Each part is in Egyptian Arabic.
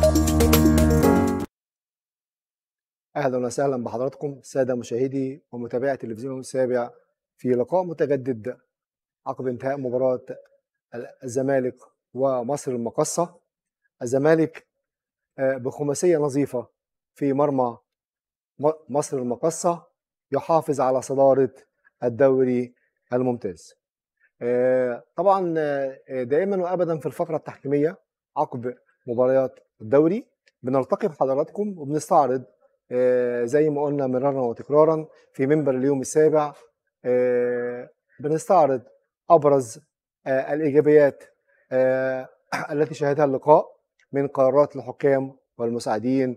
اهلا وسهلا بحضراتكم الساده مشاهدي ومتابعي تلفزيون السابع في لقاء متجدد عقب انتهاء مباراه الزمالك ومصر المقصه الزمالك آه، بخماسيه نظيفه في مرمى م- مصر المقصه يحافظ على صداره الدوري الممتاز آه، طبعا آه، دائما وابدا في الفقره التحكيميه عقب مباريات الدوري بنلتقي بحضراتكم وبنستعرض آه، زي ما قلنا مرارا وتكرارا في منبر اليوم السابع آه، بنستعرض ابرز آه، الايجابيات آه، التي شهدها اللقاء من قرارات الحكام والمساعدين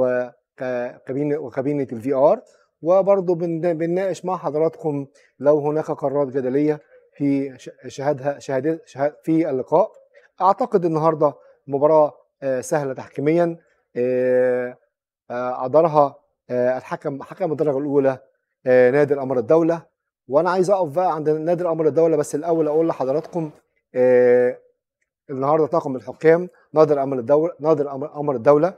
وكابينه وكابينه الفي ار وبرضه بن- بنناقش مع حضراتكم لو هناك قرارات جدليه في ش- شهادها شهادة شهاد في اللقاء اعتقد النهارده مباراه آه، سهله تحكيميا آه، آه، ادارها آه، الحكم حكم الدرجه الاولى آه، نادي الامر الدوله وانا عايز اقف بقى عند نادي الامر الدوله بس الاول اقول لحضراتكم آه، النهارده طاقم الحكام نادر امر الدوله نادر امر أمر الدوله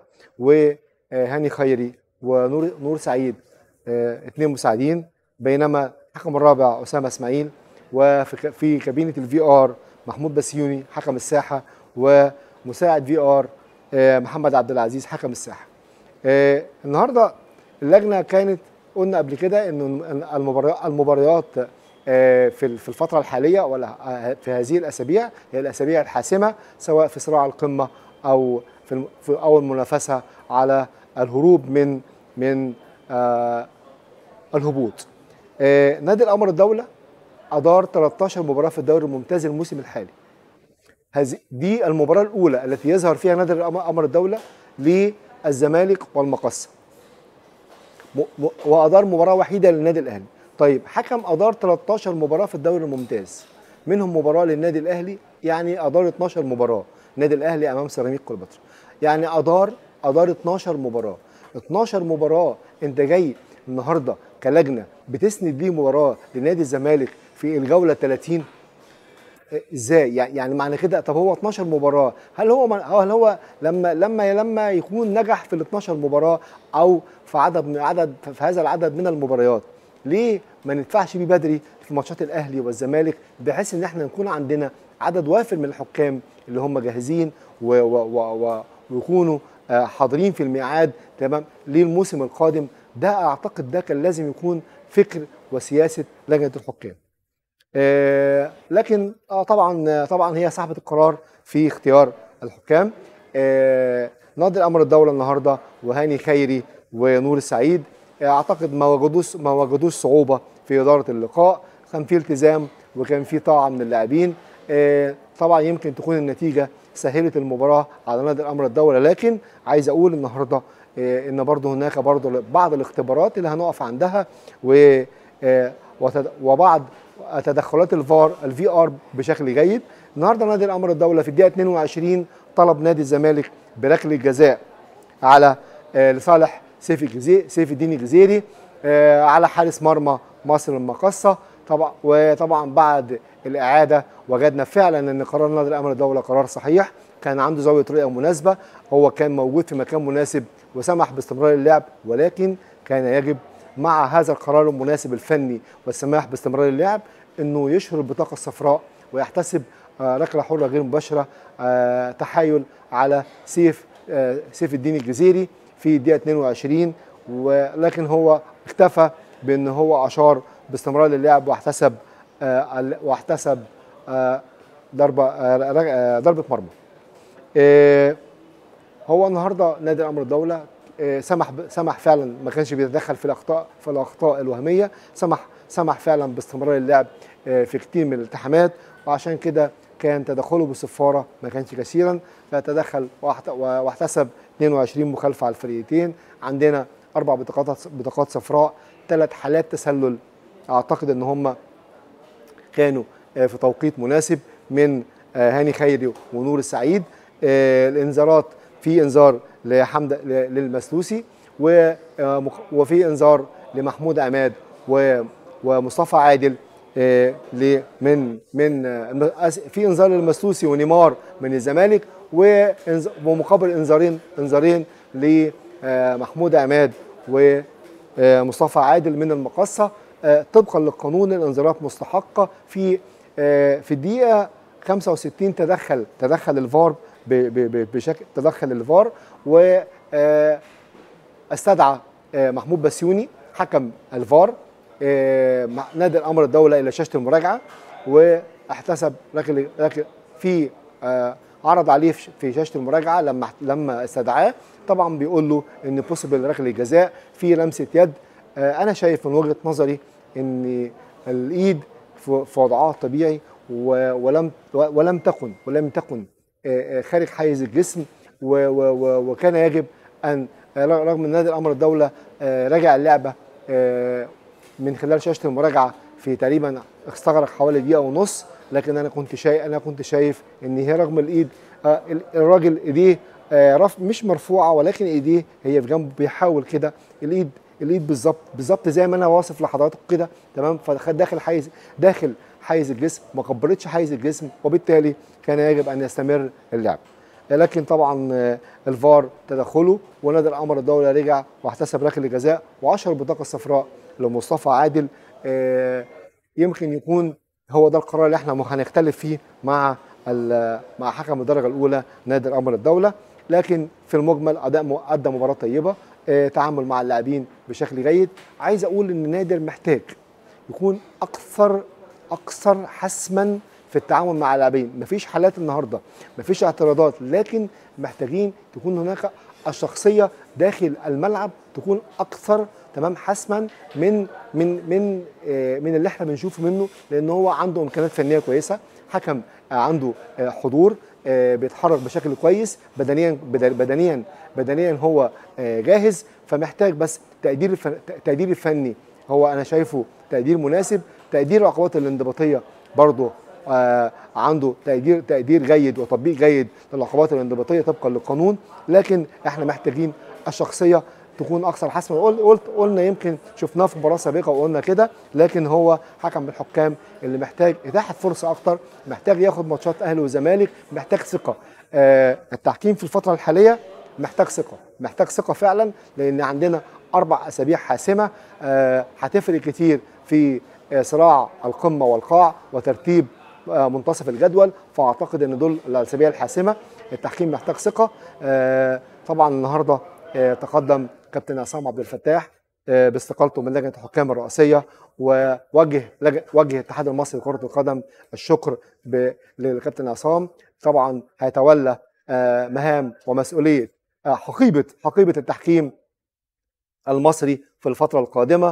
وهاني خيري ونور نور سعيد آه، اثنين مساعدين بينما الحكم الرابع اسامه اسماعيل وفي ك- في كابينه الفي ار محمود بسيوني حكم الساحه ومساعد في ار محمد عبد العزيز حكم الساحه آه، النهارده اللجنه كانت قلنا قبل كده ان المباريات المباريات آه، في في الفتره الحاليه ولا آه، في هذه الاسابيع هي الاسابيع الحاسمه سواء في صراع القمه او في الم- في او المنافسه على الهروب من من آه، الهبوط آه، نادي الامر الدوله ادار 13 مباراه في الدوري الممتاز الموسم الحالي هذه دي المباراه الاولى التي يظهر فيها نادي الأم- امر الدوله للزمالك والمقصه م- م- وادار مباراه وحيده للنادي الاهلي طيب حكم ادار 13 مباراه في الدوري الممتاز منهم مباراه للنادي الاهلي يعني ادار 12 مباراه النادي الاهلي امام سيراميك كليوباترا يعني ادار ادار 12 مباراه 12 مباراه انت جاي النهارده كلجنه بتسند ليه مباراه لنادي الزمالك في الجوله 30 ازاي يعني يعني معنى كده طب هو 12 مباراه هل هو هل هو لما لما لما يكون نجح في ال 12 مباراه او في عدد من عدد في هذا العدد من المباريات ليه ما ندفعش بيه بدري في ماتشات الاهلي والزمالك بحيث ان احنا نكون عندنا عدد وافر من الحكام اللي هم جاهزين و و و و ويكونوا آه، حاضرين في الميعاد تمام للموسم القادم ده اعتقد ده كان لازم يكون فكر وسياسه لجنه الحكام آه، لكن آه طبعا طبعا هي صاحبه القرار في اختيار الحكام آه، نادي الامر الدوله النهارده وهاني خيري ونور السعيد آه، اعتقد ما وجدوش ما وجدوش صعوبه في اداره اللقاء كان في التزام وكان في طاعه من اللاعبين آه، طبعا يمكن تكون النتيجه سهلت المباراه على نادي الامر الدوله لكن عايز اقول النهارده آه، ان برضه هناك برضه بعض الاختبارات اللي هنقف عندها و آه، وتد- وبعض تدخلات الفار الفي ار بشكل جيد النهارده نادي الامر الدوله في الدقيقه 22 طلب نادي الزمالك بركله جزاء على آه، لصالح سيف الجزيري سيف الدين الجزيري آه، على حارس مرمى مصر المقصه طبعا وطبعا بعد الاعاده وجدنا فعلا ان قرار نادي الامر الدوله قرار صحيح كان عنده زاويه رؤيه مناسبه هو كان موجود في مكان مناسب وسمح باستمرار اللعب ولكن كان يجب مع هذا القرار المناسب الفني والسماح باستمرار اللعب انه يشهر البطاقه الصفراء ويحتسب آه، ركله حره غير مباشره آه، تحايل على سيف آه، سيف الدين الجزيري في الدقيقه 22 ولكن هو اكتفى بان هو اشار باستمرار اللعب واحتسب آه، ال- واحتسب آه، ضربه آه، رج- آه، ضربه مرمى آه، هو النهارده نادي الامر الدوله آه، سمح ب- سمح فعلا ما كانش بيتدخل في الاخطاء في الاخطاء الوهميه سمح سمح فعلا باستمرار اللعب آه، في كتير من الالتحامات وعشان كده كان تدخله بالصفاره ما كانش كثيرا فتدخل واحت- واحتسب 22 مخالفه على الفريقين عندنا اربع بطاقات بطاقات صفراء ثلاث حالات تسلل اعتقد ان هم كانوا آه، في توقيت مناسب من آه، هاني خيري ونور السعيد آه، الانذارات في انذار لحمد ل- للمسلوسي و- آه، مخ- وفي انذار لمحمود عماد و- ومصطفى عادل آه، ل- من من آه، الم- أس- في انذار للمسلوسي ونيمار من الزمالك وإنز- ومقابل انذارين انذارين لمحمود عماد ومصطفى عادل من المقصه آه، طبقا للقانون الانذارات مستحقه في آه، في الدقيقه 65 تدخل تدخل الفار ب- ب- ب- بشكل تدخل الفار و آه، استدعى آه، محمود بسيوني حكم الفار آه، مع- نادى الامر الدوله الى شاشه المراجعه واحتسب ركل ركل في آه، عرض عليه في ش- في شاشه المراجعه لما لما استدعاه طبعا بيقول له ان بوسيبل ركله جزاء في لمسه يد آه، انا شايف من وجهه نظري ان الايد في في وضعها الطبيعي و- ولم ولم تكن ولم تكن آه، آه، خارج حيز الجسم و- و- و- وكان يجب ان رغم ان نادي الامر الدوله آه، راجع اللعبه آه، من خلال شاشه المراجعه في تقريبا استغرق حوالي دقيقه ونص لكن انا كنت شايف انا كنت شايف ان هي رغم الايد آه، ال- الراجل ايديه آه، رف مش مرفوعه ولكن ايديه هي في جنبه بيحاول كده الايد الايد بالظبط بالظبط زي ما انا واصف لحضراتكم كده تمام فدخل داخل حيز داخل حيز الجسم ما كبرتش حيز الجسم وبالتالي كان يجب ان يستمر اللعب لكن طبعا آه، الفار تدخله ونادي الامر الدولي رجع واحتسب ركله جزاء واشهر البطاقه الصفراء لمصطفى عادل آه، يمكن يكون هو ده القرار اللي احنا هنختلف فيه مع ال- مع حكم الدرجه الاولى نادي الامر الدوله لكن في المجمل اداء م- ادى مباراه طيبه آه، تعامل مع اللاعبين بشكل جيد عايز اقول ان نادر محتاج يكون اكثر اكثر حسما في التعامل مع اللاعبين مفيش حالات النهارده مفيش اعتراضات لكن محتاجين تكون هناك الشخصيه داخل الملعب تكون اكثر تمام حسما من من من آه، من اللي احنا بنشوفه منه لان هو عنده امكانيات فنيه كويسه حكم آه، عنده آه، حضور آه، بيتحرك بشكل كويس بدنيا بدن- بدنيا بدنيا هو آه، جاهز فمحتاج بس تقدير الفن التقدير الفني هو انا شايفه تقدير مناسب تقدير العقوبات الانضباطيه برضه آه عنده تقدير تقدير جيد وتطبيق جيد للعقوبات الانضباطيه طبقا للقانون لكن احنا محتاجين الشخصيه تكون اكثر حسما قل- قلت قلنا يمكن شفناه في مباراه سابقه وقلنا كده لكن هو حكم من الحكام اللي محتاج اتاحه فرصه اكتر محتاج ياخد ماتشات اهلي وزمالك محتاج ثقه آه التحكيم في الفتره الحاليه محتاج ثقه محتاج ثقه فعلا لان عندنا اربع اسابيع حاسمه آه، هتفرق كتير في آه، صراع القمه والقاع وترتيب آه، منتصف الجدول فاعتقد ان دول الاسابيع الحاسمه التحكيم محتاج ثقه آه، طبعا النهارده آه، تقدم كابتن عصام عبد الفتاح آه، باستقالته من لجنه الحكام الرئاسيه ووجه لج- وجه الاتحاد المصري لكره القدم الشكر ب- للكابتن عصام طبعا هيتولى آه، مهام ومسؤوليه آه، حقيبه حقيبه التحكيم المصري في الفتره القادمه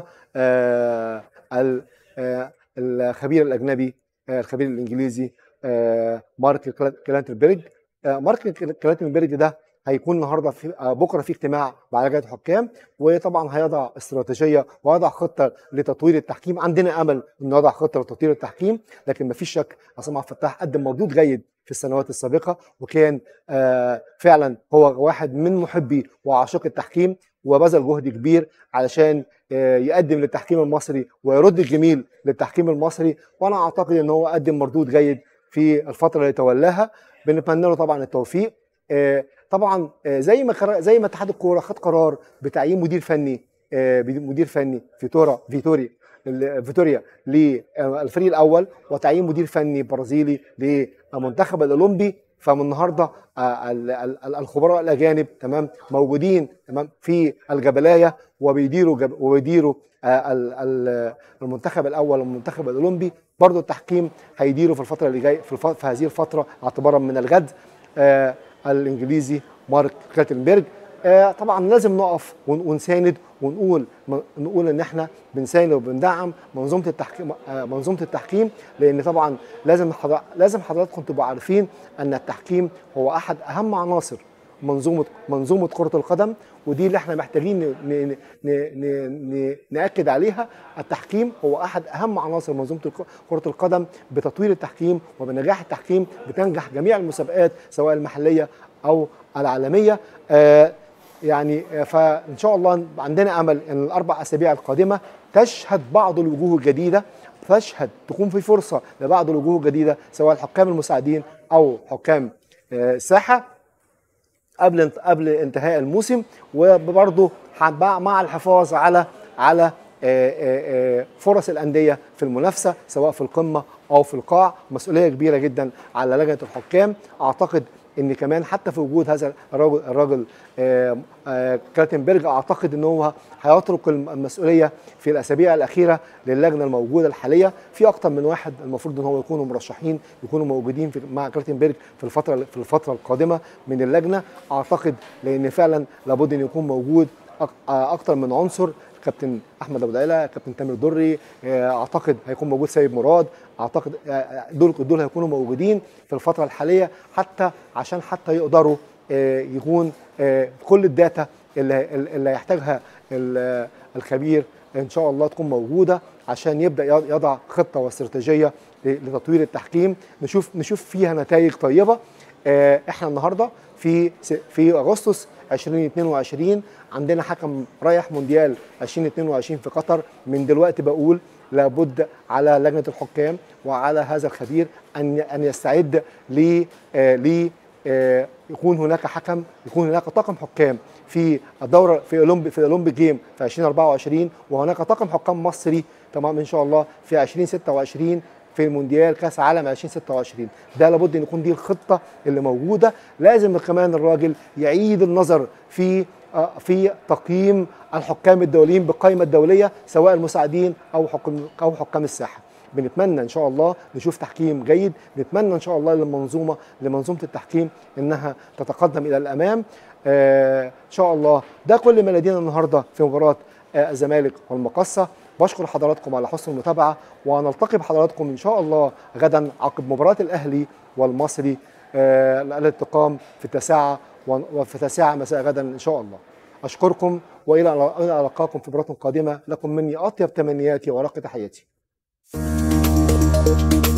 آه، ال- آه، الخبير الاجنبي آه، الخبير الانجليزي آه، مارك كلا- كلانتنبرج آه، مارك كلانتنبرج ده هيكون النهارده في آه، بكره في اجتماع مع لجنه الحكام وطبعا هيضع استراتيجيه ويضع خطه لتطوير التحكيم عندنا امل انه يضع خطه لتطوير التحكيم لكن مفيش شك عصام عبد الفتاح قدم مردود جيد في السنوات السابقه وكان آه، فعلا هو واحد من محبي وعاشق التحكيم وبذل جهد كبير علشان آه، يقدم للتحكيم المصري ويرد الجميل للتحكيم المصري وانا اعتقد ان هو قدم مردود جيد في الفتره اللي تولاها بنتمنى له طبعا التوفيق آه، طبعا آه، زي ما قرار- زي ما اتحاد الكوره خد قرار بتعيين مدير فني آه، مدير فني فيتورا فيتوري ال- فيتوريا للفريق الاول وتعيين مدير فني برازيلي للمنتخب الاولمبي فمن النهارده آه، ال- ال- ال- الخبراء الاجانب تمام موجودين تمام في الجبلايه وبيديروا جب وبيديروا آه، ال- ال- المنتخب الاول والمنتخب الاولمبي برضو التحكيم هيديروا في الفتره اللي جايه في, الف- في هذه الفتره اعتبارا من الغد آه، الانجليزي مارك كلاتنبرج آه، طبعا لازم نقف ون- ونساند ونقول م- نقول ان احنا بنساند وبندعم منظومه التحكيم آه، منظومه التحكيم لان طبعا لازم حضر... لازم حضراتكم تبقوا عارفين ان التحكيم هو احد اهم عناصر منظومه منظومه كره القدم ودي اللي احنا محتاجين ن... ن... ن... ن... ن... ناكد عليها التحكيم هو احد اهم عناصر منظومه الك- كره القدم بتطوير التحكيم وبنجاح التحكيم بتنجح جميع المسابقات سواء المحليه او العالميه آه يعني آه، فان شاء الله عندنا امل ان الاربع اسابيع القادمه تشهد بعض الوجوه الجديده تشهد تكون في فرصه لبعض الوجوه الجديده سواء الحكام المساعدين او حكام آه، الساحه قبل قبل انتهاء الموسم وبرضه مع الحفاظ على على آه، آه، آه، فرص الانديه في المنافسه سواء في القمه او في القاع مسؤوليه كبيره جدا على لجنه الحكام اعتقد ان كمان حتى في وجود هذا الراجل الراجل آه، آه، كلاتنبرج اعتقد ان هو هيترك المسؤوليه في الاسابيع الاخيره للجنه الموجوده الحاليه في اكتر من واحد المفروض ان هو يكونوا مرشحين يكونوا موجودين في مع كلاتنبرج في الفتره في الفتره القادمه من اللجنه اعتقد لان فعلا لابد ان يكون موجود أك- آه، اكتر من عنصر كابتن احمد ابو العلا كابتن تامر دري آه، اعتقد هيكون موجود سيد مراد اعتقد آه، دول دول هيكونوا موجودين في الفتره الحاليه حتى عشان حتى يقدروا آه، يكون آه، كل الداتا اللي اللي هيحتاجها ال- الخبير ان شاء الله تكون موجوده عشان يبدا يضع خطه واستراتيجيه لتطوير التحكيم نشوف نشوف فيها نتائج طيبه آه، احنا النهارده في س- في اغسطس 2022 عندنا حكم رايح مونديال 2022 في قطر من دلوقتي بقول لابد على لجنه الحكام وعلى هذا الخبير ان ان يستعد ل آه، ل آه، يكون هناك حكم يكون هناك طاقم حكام في الدوره في اولمبي في الاولمبيك جيم في 2024 وهناك طاقم حكام مصري تمام ان شاء الله في 2026 في المونديال كاس عالم 2026 ده لابد ان يكون دي الخطه اللي موجوده لازم كمان الراجل يعيد النظر في آه، في تقييم الحكام الدوليين بالقائمه الدوليه سواء المساعدين او حكم او حكام الساحه بنتمنى ان شاء الله نشوف تحكيم جيد نتمنى ان شاء الله للمنظومه لمنظومه التحكيم انها تتقدم الى الامام آه ان شاء الله ده كل ما لدينا النهارده في مباراه آه الزمالك والمقصه بشكر حضراتكم على حسن المتابعه ونلتقي بحضراتكم ان شاء الله غدا عقب مباراه الاهلي والمصري آه التي تقام في التاسعه وفي التاسعه مساء غدا ان شاء الله اشكركم والى إلى لقاكم في مباراه قادمه لكم مني اطيب تمنياتي ورق تحياتي